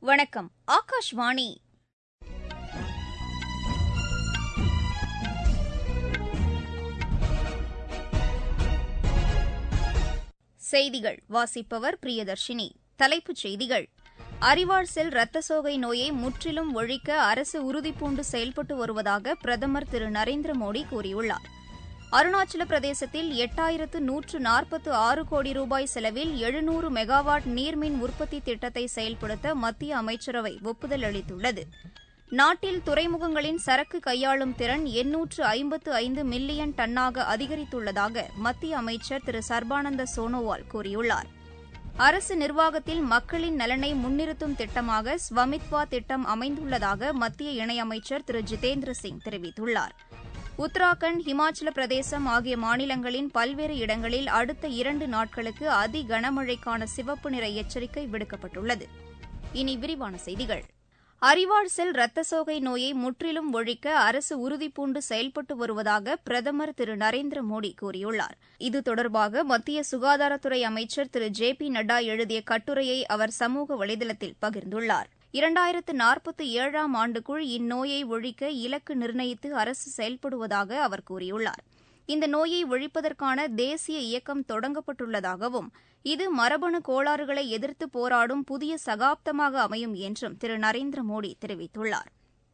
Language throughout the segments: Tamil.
வணக்கம் ஆகாஷ்வாணி செய்திகள் வாசிப்பவர் பிரியதர்ஷினி தலைப்புச் செய்திகள் அறிவாள் செல் இரத்த சோகை நோயை முற்றிலும் ஒழிக்க அரசு உறுதிபூண்டு செயல்பட்டு வருவதாக பிரதமர் திரு நரேந்திர மோடி கூறியுள்ளார் அருணாச்சல பிரதேசத்தில் எட்டாயிரத்து நூற்று நாற்பத்து ஆறு கோடி ரூபாய் செலவில் எழுநூறு மெகாவாட் நீர்மின் உற்பத்தி திட்டத்தை செயல்படுத்த மத்திய அமைச்சரவை ஒப்புதல் அளித்துள்ளது நாட்டில் துறைமுகங்களின் சரக்கு கையாளும் திறன் எண்ணூற்று ஐம்பத்து ஐந்து மில்லியன் டன்னாக அதிகரித்துள்ளதாக மத்திய அமைச்சர் திரு சர்பானந்த சோனோவால் கூறியுள்ளார் அரசு நிர்வாகத்தில் மக்களின் நலனை முன்னிறுத்தும் திட்டமாக ஸ்வமித்வா திட்டம் அமைந்துள்ளதாக மத்திய இணையமைச்சர் திரு ஜிதேந்திர சிங் தெரிவித்துள்ளார் உத்தராகண்ட் ஹிமாச்சல பிரதேசம் ஆகிய மாநிலங்களின் பல்வேறு இடங்களில் அடுத்த இரண்டு நாட்களுக்கு அதி கனமழைக்கான சிவப்பு நிற எச்சரிக்கை விடுக்கப்பட்டுள்ளது இனி விரிவான செய்திகள் அறிவாள் செல் இரத்த சோகை நோயை முற்றிலும் ஒழிக்க அரசு உறுதிபூண்டு செயல்பட்டு வருவதாக பிரதமர் திரு நரேந்திர மோடி கூறியுள்ளார் இது தொடர்பாக மத்திய சுகாதாரத்துறை அமைச்சர் திரு ஜே பி நட்டா எழுதிய கட்டுரையை அவர் சமூக வலைதளத்தில் பகிர்ந்துள்ளார் இரண்டாயிரத்து நாற்பத்தி ஏழாம் ஆண்டுக்குள் இந்நோயை ஒழிக்க இலக்கு நிர்ணயித்து அரசு செயல்படுவதாக அவர் கூறியுள்ளார் இந்த நோயை ஒழிப்பதற்கான தேசிய இயக்கம் தொடங்கப்பட்டுள்ளதாகவும் இது மரபணு கோளாறுகளை எதிர்த்து போராடும் புதிய சகாப்தமாக அமையும் என்றும் திரு நரேந்திர மோடி தெரிவித்துள்ளார்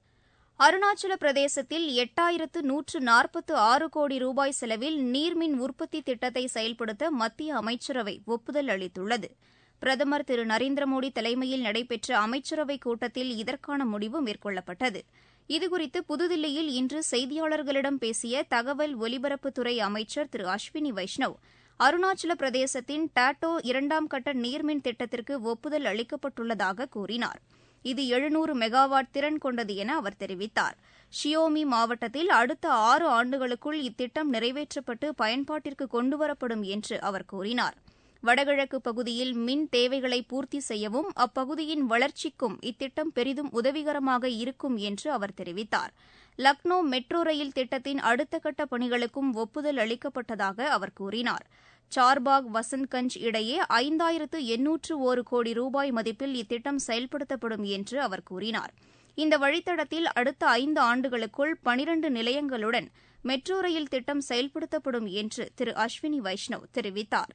அருணாச்சல பிரதேசத்தில் எட்டாயிரத்து நூற்று நாற்பத்து ஆறு கோடி ரூபாய் செலவில் நீர்மின் உற்பத்தி திட்டத்தை செயல்படுத்த மத்திய அமைச்சரவை ஒப்புதல் அளித்துள்ளது பிரதமர் திரு நரேந்திர மோடி தலைமையில் நடைபெற்ற அமைச்சரவைக் கூட்டத்தில் இதற்கான முடிவு மேற்கொள்ளப்பட்டது இதுகுறித்து புதுதில்லியில் இன்று செய்தியாளர்களிடம் பேசிய தகவல் ஒலிபரப்புத்துறை அமைச்சர் திரு அஸ்வினி வைஷ்ணவ் அருணாச்சல பிரதேசத்தின் டாட்டோ இரண்டாம் கட்ட நீர்மின் திட்டத்திற்கு ஒப்புதல் அளிக்கப்பட்டுள்ளதாக கூறினார் இது எழுநூறு மெகாவாட் திறன் கொண்டது என அவர் தெரிவித்தார் ஷியோமி மாவட்டத்தில் அடுத்த ஆறு ஆண்டுகளுக்குள் இத்திட்டம் நிறைவேற்றப்பட்டு பயன்பாட்டிற்கு கொண்டுவரப்படும் என்று அவர் கூறினார் வடகிழக்கு பகுதியில் மின் தேவைகளை பூர்த்தி செய்யவும் அப்பகுதியின் வளர்ச்சிக்கும் இத்திட்டம் பெரிதும் உதவிகரமாக இருக்கும் என்று அவர் தெரிவித்தார் லக்னோ மெட்ரோ ரயில் திட்டத்தின் அடுத்த கட்ட பணிகளுக்கும் ஒப்புதல் அளிக்கப்பட்டதாக அவர் கூறினார் சார்பாக் வசந்த்கஞ்ச் இடையே ஐந்தாயிரத்து எண்ணூற்று ஒரு கோடி ரூபாய் மதிப்பில் இத்திட்டம் செயல்படுத்தப்படும் என்று அவர் கூறினார் இந்த வழித்தடத்தில் அடுத்த ஐந்து ஆண்டுகளுக்குள் பனிரண்டு நிலையங்களுடன் மெட்ரோ ரயில் திட்டம் செயல்படுத்தப்படும் என்று திரு அஸ்வினி வைஷ்ணவ் தெரிவித்தார்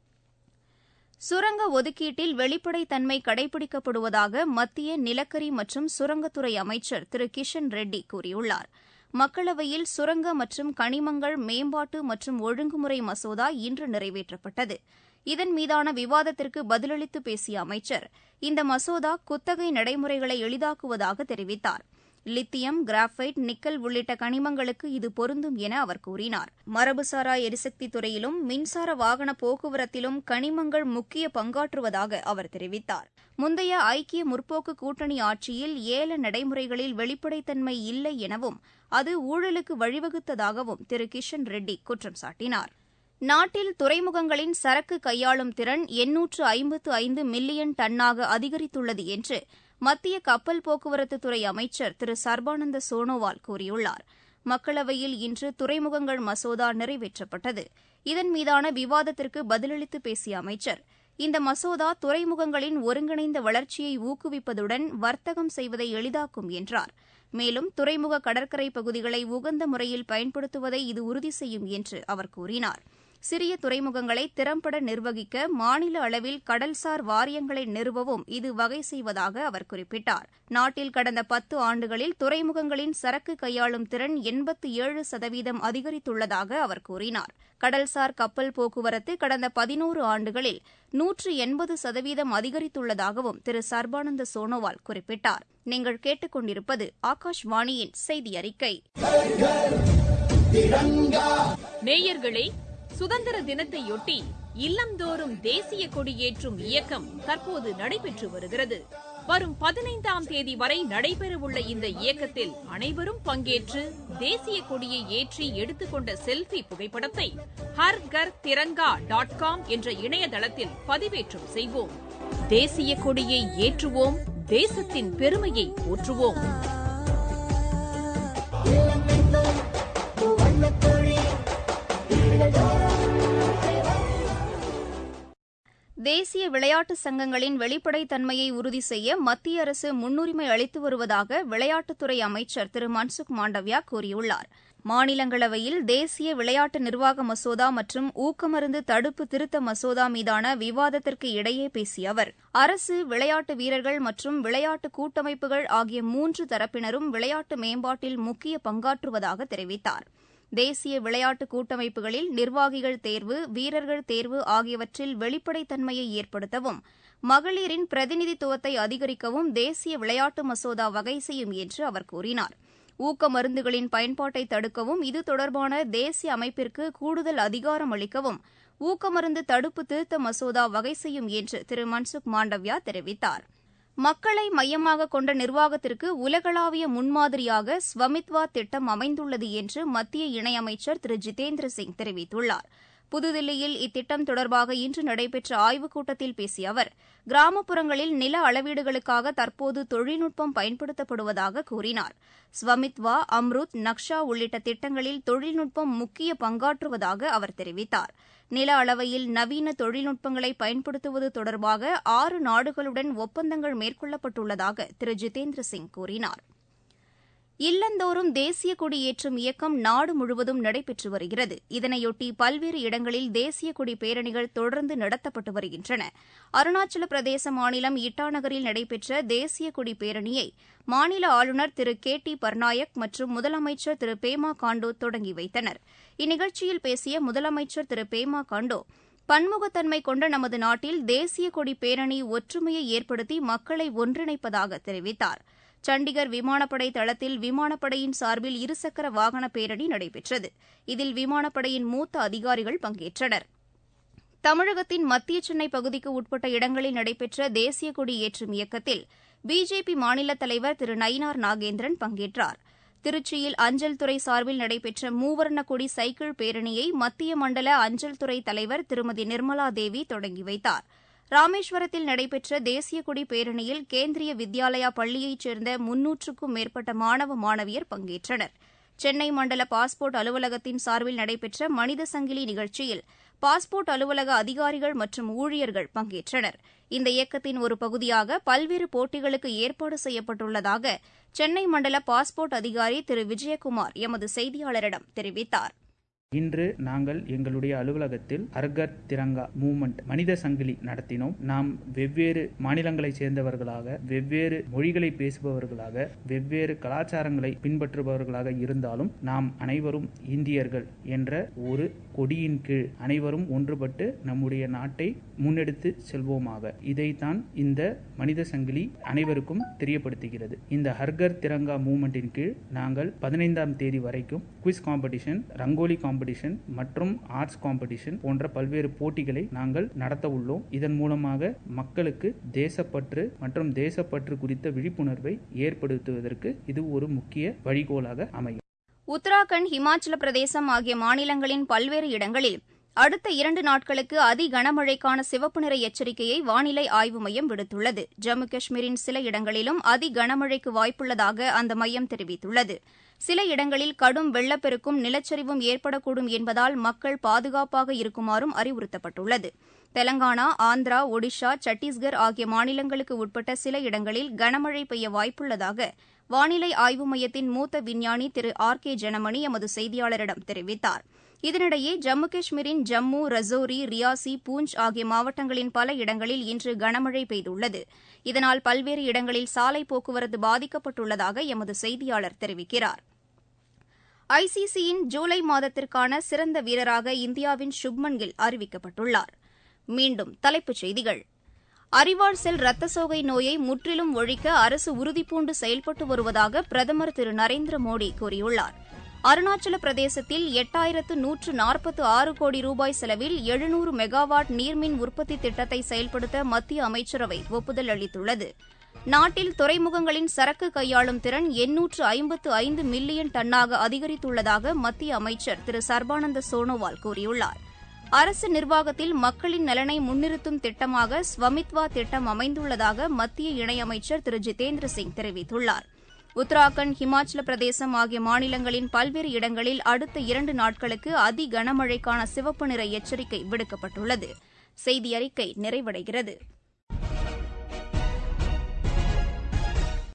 சுரங்க ஒதுக்கீட்டில் வெளிப்படைத்தன்மை கடைபிடிக்கப்படுவதாக மத்திய நிலக்கரி மற்றும் சுரங்கத்துறை அமைச்சர் திரு கிஷன் ரெட்டி கூறியுள்ளார் மக்களவையில் சுரங்க மற்றும் கனிமங்கள் மேம்பாட்டு மற்றும் ஒழுங்குமுறை மசோதா இன்று நிறைவேற்றப்பட்டது இதன் மீதான விவாதத்திற்கு பதிலளித்து பேசிய அமைச்சர் இந்த மசோதா குத்தகை நடைமுறைகளை எளிதாக்குவதாக தெரிவித்தார் லித்தியம் கிராஃபைட் நிக்கல் உள்ளிட்ட கனிமங்களுக்கு இது பொருந்தும் என அவர் கூறினார் மரபுசாரா எரிசக்தி துறையிலும் மின்சார வாகன போக்குவரத்திலும் கனிமங்கள் முக்கிய பங்காற்றுவதாக அவர் தெரிவித்தார் முந்தைய ஐக்கிய முற்போக்கு கூட்டணி ஆட்சியில் ஏல நடைமுறைகளில் வெளிப்படைத்தன்மை இல்லை எனவும் அது ஊழலுக்கு வழிவகுத்ததாகவும் திரு கிஷன் ரெட்டி குற்றம் சாட்டினார் நாட்டில் துறைமுகங்களின் சரக்கு கையாளும் திறன் எண்ணூற்று ஐம்பத்து ஐந்து மில்லியன் டன்னாக அதிகரித்துள்ளது என்று மத்திய கப்பல் போக்குவரத்துத்துறை அமைச்சர் திரு சர்பானந்த சோனோவால் கூறியுள்ளார் மக்களவையில் இன்று துறைமுகங்கள் மசோதா நிறைவேற்றப்பட்டது இதன் மீதான விவாதத்திற்கு பதிலளித்து பேசிய அமைச்சர் இந்த மசோதா துறைமுகங்களின் ஒருங்கிணைந்த வளர்ச்சியை ஊக்குவிப்பதுடன் வர்த்தகம் செய்வதை எளிதாக்கும் என்றார் மேலும் துறைமுக கடற்கரை பகுதிகளை உகந்த முறையில் பயன்படுத்துவதை இது உறுதி செய்யும் என்று அவர் கூறினார் சிறிய துறைமுகங்களை திறம்பட நிர்வகிக்க மாநில அளவில் கடல்சார் வாரியங்களை நிறுவவும் இது வகை செய்வதாக அவர் குறிப்பிட்டார் நாட்டில் கடந்த பத்து ஆண்டுகளில் துறைமுகங்களின் சரக்கு கையாளும் திறன் எண்பத்து ஏழு சதவீதம் அதிகரித்துள்ளதாக அவர் கூறினார் கடல்சார் கப்பல் போக்குவரத்து கடந்த பதினோரு ஆண்டுகளில் நூற்று எண்பது சதவீதம் அதிகரித்துள்ளதாகவும் திரு சர்பானந்த சோனோவால் குறிப்பிட்டார் நீங்கள் கேட்டுக்கொண்டிருப்பது ஆகாஷ்வாணியின் செய்தி அறிக்கை நேயர்களே சுதந்திர தினத்தையொட்டி இல்லந்தோறும் தேசிய கொடியேற்றும் இயக்கம் தற்போது நடைபெற்று வருகிறது வரும் பதினைந்தாம் தேதி வரை நடைபெறவுள்ள இந்த இயக்கத்தில் அனைவரும் பங்கேற்று தேசிய கொடியை ஏற்றி எடுத்துக்கொண்ட செல்ஃபி புகைப்படத்தை ஹர் கர் திரங்கா டாட் காம் என்ற இணையதளத்தில் பதிவேற்றம் செய்வோம் தேசிய கொடியை ஏற்றுவோம் தேசத்தின் பெருமையை போற்றுவோம் தேசிய விளையாட்டு சங்கங்களின் வெளிப்படைத்தன்மையை உறுதி செய்ய மத்திய அரசு முன்னுரிமை அளித்து வருவதாக விளையாட்டுத்துறை அமைச்சர் திரு மன்சுக் மாண்டவ்யா கூறியுள்ளார் மாநிலங்களவையில் தேசிய விளையாட்டு நிர்வாக மசோதா மற்றும் ஊக்கமருந்து தடுப்பு திருத்த மசோதா மீதான விவாதத்திற்கு இடையே பேசிய அவர் அரசு விளையாட்டு வீரர்கள் மற்றும் விளையாட்டு கூட்டமைப்புகள் ஆகிய மூன்று தரப்பினரும் விளையாட்டு மேம்பாட்டில் முக்கிய பங்காற்றுவதாக தெரிவித்தார் தேசிய விளையாட்டு கூட்டமைப்புகளில் நிர்வாகிகள் தேர்வு வீரர்கள் தேர்வு ஆகியவற்றில் வெளிப்படைத்தன்மையை ஏற்படுத்தவும் மகளிரின் பிரதிநிதித்துவத்தை அதிகரிக்கவும் தேசிய விளையாட்டு மசோதா வகை செய்யும் என்று அவர் கூறினார் ஊக்க மருந்துகளின் பயன்பாட்டை தடுக்கவும் இது தொடர்பான தேசிய அமைப்பிற்கு கூடுதல் அதிகாரம் அளிக்கவும் ஊக்கமருந்து தடுப்பு திருத்த மசோதா வகை செய்யும் என்று திரு மன்சுக் மாண்டவ்யா தெரிவித்தார் மக்களை மையமாக கொண்ட நிர்வாகத்திற்கு உலகளாவிய முன்மாதிரியாக ஸ்வமித்வா திட்டம் அமைந்துள்ளது என்று மத்திய இணையமைச்சர் திரு ஜிதேந்திர சிங் தெரிவித்துள்ளார் புதுதில்லியில் இத்திட்டம் தொடர்பாக இன்று நடைபெற்ற ஆய்வுக் கூட்டத்தில் பேசிய அவர் கிராமப்புறங்களில் நில அளவீடுகளுக்காக தற்போது தொழில்நுட்பம் பயன்படுத்தப்படுவதாக கூறினார் ஸ்வமித்வா அம்ருத் நக்ஷா உள்ளிட்ட திட்டங்களில் தொழில்நுட்பம் முக்கிய பங்காற்றுவதாக அவர் தெரிவித்தார் நில அளவையில் நவீன தொழில்நுட்பங்களை பயன்படுத்துவது தொடர்பாக ஆறு நாடுகளுடன் ஒப்பந்தங்கள் மேற்கொள்ளப்பட்டுள்ளதாக திரு ஜிதேந்திர சிங் கூறினார் இல்லந்தோறும் தேசிய கொடி ஏற்றும் இயக்கம் நாடு முழுவதும் நடைபெற்று வருகிறது இதனையொட்டி பல்வேறு இடங்களில் தேசிய கொடி பேரணிகள் தொடர்ந்து நடத்தப்பட்டு வருகின்றன அருணாச்சல பிரதேச மாநிலம் இட்டாநகரில் நடைபெற்ற தேசிய கொடி பேரணியை மாநில ஆளுநர் திரு கே டி பர்நாயக் மற்றும் முதலமைச்சர் திரு பேமா காண்டோ தொடங்கி வைத்தனர் இந்நிகழ்ச்சியில் பேசிய முதலமைச்சர் திரு பேமா காண்டோ பன்முகத்தன்மை கொண்ட நமது நாட்டில் தேசிய கொடி பேரணி ஒற்றுமையை ஏற்படுத்தி மக்களை ஒன்றிணைப்பதாக தெரிவித்தார் சண்டிகர் விமானப்படை தளத்தில் விமானப்படையின் சார்பில் இருசக்கர வாகன பேரணி நடைபெற்றது இதில் விமானப்படையின் மூத்த அதிகாரிகள் பங்கேற்றனர் தமிழகத்தின் மத்திய சென்னை பகுதிக்கு உட்பட்ட இடங்களில் நடைபெற்ற தேசிய கொடி ஏற்றும் இயக்கத்தில் பிஜேபி மாநில தலைவர் திரு நயினார் நாகேந்திரன் பங்கேற்றார் திருச்சியில் அஞ்சல் துறை சார்பில் நடைபெற்ற மூவர்ண கொடி சைக்கிள் பேரணியை மத்திய மண்டல அஞ்சல் துறை தலைவர் திருமதி நிர்மலா தேவி தொடங்கி வைத்தார் ராமேஸ்வரத்தில் நடைபெற்ற தேசிய கொடி பேரணியில் கேந்திரிய வித்யாலயா பள்ளியைச் சேர்ந்த முன்னூற்றுக்கும் மேற்பட்ட மாணவ மாணவியர் பங்கேற்றனர் சென்னை மண்டல பாஸ்போர்ட் அலுவலகத்தின் சார்பில் நடைபெற்ற மனித சங்கிலி நிகழ்ச்சியில் பாஸ்போர்ட் அலுவலக அதிகாரிகள் மற்றும் ஊழியர்கள் பங்கேற்றனர் இந்த இயக்கத்தின் ஒரு பகுதியாக பல்வேறு போட்டிகளுக்கு ஏற்பாடு செய்யப்பட்டுள்ளதாக சென்னை மண்டல பாஸ்போர்ட் அதிகாரி திரு விஜயகுமார் எமது செய்தியாளரிடம் தெரிவித்தார் இன்று நாங்கள் எங்களுடைய அலுவலகத்தில் ஹர்கர் திரங்கா மூவ்மெண்ட் மனித சங்கிலி நடத்தினோம் நாம் வெவ்வேறு மாநிலங்களைச் சேர்ந்தவர்களாக வெவ்வேறு மொழிகளை பேசுபவர்களாக வெவ்வேறு கலாச்சாரங்களை பின்பற்றுபவர்களாக இருந்தாலும் நாம் அனைவரும் இந்தியர்கள் என்ற ஒரு கொடியின் கீழ் அனைவரும் ஒன்றுபட்டு நம்முடைய நாட்டை முன்னெடுத்து செல்வோமாக இதைத்தான் இந்த மனித சங்கிலி அனைவருக்கும் தெரியப்படுத்துகிறது இந்த ஹர்கர் திரங்கா மூவ்மெண்டின் கீழ் நாங்கள் பதினைந்தாம் தேதி வரைக்கும் quiz competition rangoli competition competition மற்றும் ஆர்ட்ஸ் காம்படிஷன் போன்ற பல்வேறு போட்டிகளை நாங்கள் நடத்த உள்ளோம் இதன் மூலமாக மக்களுக்கு தேசப்பற்று மற்றும் தேசப்பற்று குறித்த விழிப்புணர்வை ஏற்படுத்துவதற்கு இது ஒரு முக்கிய வழிகோலாக அமையும் உத்தராகண்ட் ஹிமாச்சல பிரதேசம் ஆகிய மாநிலங்களின் பல்வேறு இடங்களில் அடுத்த இரண்டு நாட்களுக்கு அதி கனமழைக்கான சிவப்பு நிற எச்சரிக்கையை வானிலை ஆய்வு மையம் விடுத்துள்ளது ஜம்மு காஷ்மீரின் சில இடங்களிலும் அதி கனமழைக்கு வாய்ப்புள்ளதாக அந்த மையம் தெரிவித்துள்ளது சில இடங்களில் கடும் வெள்ளப்பெருக்கும் நிலச்சரிவும் ஏற்படக்கூடும் என்பதால் மக்கள் பாதுகாப்பாக இருக்குமாறும் அறிவுறுத்தப்பட்டுள்ளது தெலங்கானா ஆந்திரா ஒடிஷா சத்தீஸ்கர் ஆகிய மாநிலங்களுக்கு உட்பட்ட சில இடங்களில் கனமழை பெய்ய வாய்ப்புள்ளதாக வானிலை ஆய்வு மையத்தின் மூத்த விஞ்ஞானி திரு ஆர் கே ஜனமணி எமது செய்தியாளரிடம் தெரிவித்தார் இதனிடையே ஜம்மு காஷ்மீரின் ஜம்மு ரஜோரி ரியாசி பூஞ்ச் ஆகிய மாவட்டங்களின் பல இடங்களில் இன்று கனமழை பெய்துள்ளது இதனால் பல்வேறு இடங்களில் சாலை போக்குவரத்து பாதிக்கப்பட்டுள்ளதாக எமது செய்தியாளர் தெரிவிக்கிறார் ஐசிசியின் ஜூலை மாதத்திற்கான சிறந்த வீரராக இந்தியாவின் சுப்மன் கில் அறிவிக்கப்பட்டுள்ளார் மீண்டும் தலைப்புச் செய்திகள் அறிவாள் செல் ரத்த சோகை நோயை முற்றிலும் ஒழிக்க அரசு உறுதிபூண்டு செயல்பட்டு வருவதாக பிரதமர் திரு நரேந்திர மோடி கூறியுள்ளார் அருணாச்சல பிரதேசத்தில் எட்டாயிரத்து நூற்று நாற்பத்து ஆறு கோடி ரூபாய் செலவில் எழுநூறு மெகாவாட் நீர்மின் உற்பத்தி திட்டத்தை செயல்படுத்த மத்திய அமைச்சரவை ஒப்புதல் அளித்துள்ளது நாட்டில் துறைமுகங்களின் சரக்கு கையாளும் திறன் எண்ணூற்று ஐம்பத்து ஐந்து மில்லியன் டன்னாக அதிகரித்துள்ளதாக மத்திய அமைச்சர் திரு சர்பானந்த சோனோவால் கூறியுள்ளார் அரசு நிர்வாகத்தில் மக்களின் நலனை முன்னிறுத்தும் திட்டமாக ஸ்வமித்வா திட்டம் அமைந்துள்ளதாக மத்திய இணையமைச்சர் திரு ஜிதேந்திர சிங் தெரிவித்துள்ளார் உத்தராகண்ட் ஹிமாச்சல பிரதேசம் ஆகிய மாநிலங்களின் பல்வேறு இடங்களில் அடுத்த இரண்டு நாட்களுக்கு அதி கனமழைக்கான சிவப்பு நிற எச்சரிக்கை விடுக்கப்பட்டுள்ளது செய்தி அறிக்கை நிறைவடைகிறது